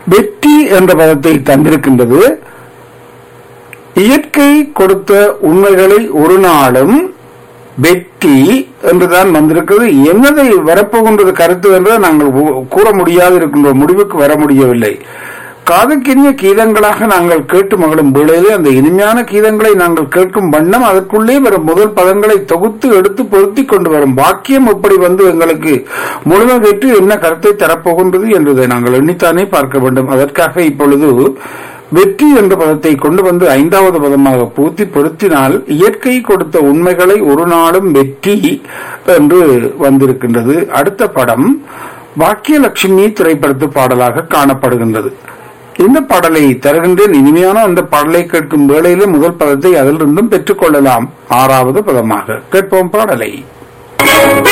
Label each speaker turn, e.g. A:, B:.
A: வெற்றி என்ற பதத்தை தந்திருக்கின்றது இயற்கை கொடுத்த உண்மைகளை ஒரு நாளும் வெற்றி என்றுதான் வந்திருக்கிறது என்னதை வரப்போகின்றது கருத்து என்று நாங்கள் கூ- கூற முடியாது இருக்கின்ற முடிவுக்கு வர முடியவில்லை காதுக்கினிய கீதங்களாக நாங்கள் கேட்டு மகளும் வேளையிலே அந்த இனிமையான கீதங்களை நாங்கள் கேட்கும் வண்ணம் அதற்குள்ளே வரும் முதல் பதங்களை தொகுத்து எடுத்து பொருத்தி கொண்டு வரும் வாக்கியம் எப்படி வந்து எங்களுக்கு முழுமை பெற்று என்ன கருத்தை தரப்போகின்றது என்பதை நாங்கள் எண்ணித்தானே பார்க்க வேண்டும் அதற்காக இப்பொழுது வெற்றி என்ற பதத்தை கொண்டு வந்து ஐந்தாவது பதமாக பூத்தி பொருத்தினால் இயற்கை கொடுத்த உண்மைகளை ஒரு நாளும் வெற்றி என்று வந்திருக்கின்றது அடுத்த படம் பாக்கியலட்சுமி திரைப்படத்து பாடலாக காணப்படுகின்றது இந்த பாடலை தருகின்றேன் இனிமையான அந்த பாடலை கேட்கும் வேளையிலே முதல் பதத்தை அதிலிருந்தும் பெற்றுக் கொள்ளலாம் ஆறாவது பதமாக கேட்போம் பாடலை